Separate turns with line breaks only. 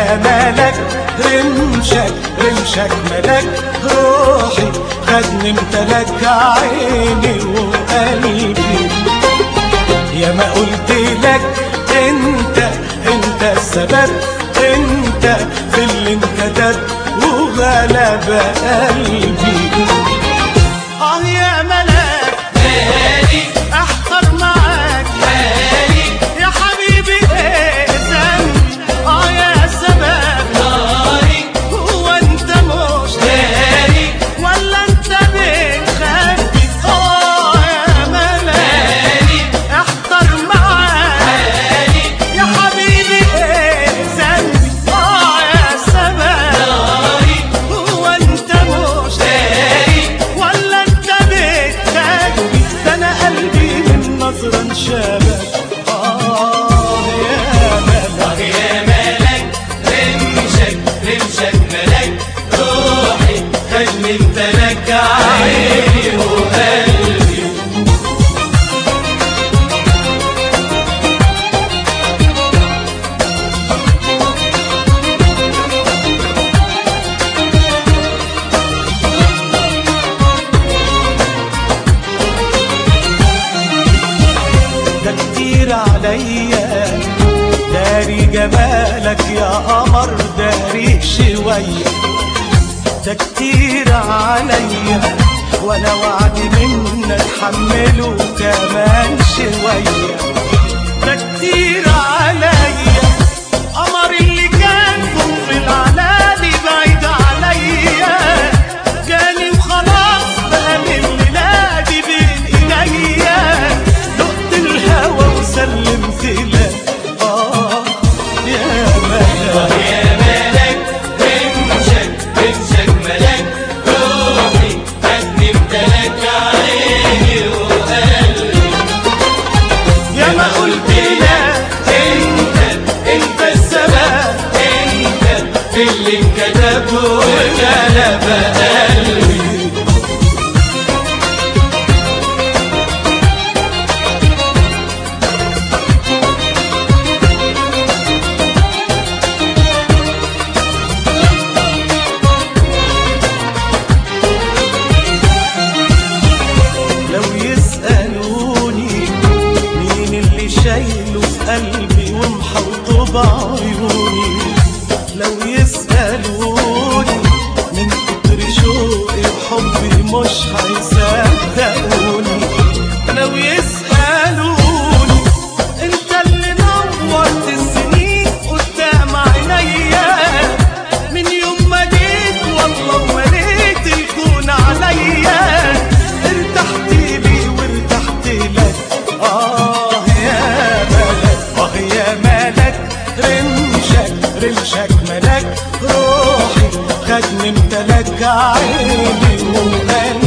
جمالك رمشك رمشك ملك روحي خدني امتلك عيني وقلبي يا ما قلت لك انت انت السبب انت في اللي انكتب وغلب قلبي اه يا ملاك
مالي
احضر معاك
مالي
يا حبيبي ايه ذنبي اه يا سبب
ناري
هو انت مش
مالي
ولا انت بتخبي اه يا ملاك
مالي
احضر معاك
مالي
يا حبيبي ايه ذنبي اه يا سبب
ناري
هو انت مش
مالي
ولا انت بتخبي ده انا قلبي من نظرة انشبك اه يا ملاك
اه يا ملك رمشك رمشك ملك روحي خدني امتلك عيني وقلبي
ده كتير عليا داري جمالك يا قمر داري شوية ده كتير عليا وانا وعد منك حمله كمان شوية ده كتير عليا قمر اللي كان فوق العلالي بعيد عليا جاني وخلاص بقى من ميلادي بين ايديا دقت الهوى وسلمت لك اه يا
اه
ملاك
يا ملك رمشك رمشك ملك روحي خدني امتلك عيني وقلبي
يا ما قلت لك
انت انت السبب انت في اللي انكتب وغلب قلبي
لو يسألوني مين اللي شايله في قلبي ومحوطه بعيوني لو يسألوني من كتر شوقي وحبي مش هيصدقوني لو يسألوني انت اللي نورت السنين قدام عينيا من يوم ما جيت والله وليت الكون عليا ارتحت لي وارتحت لك اه يا ملك اه يا ملك رمشك رمشك ملك روحي خدني امتلك عيني وقلبي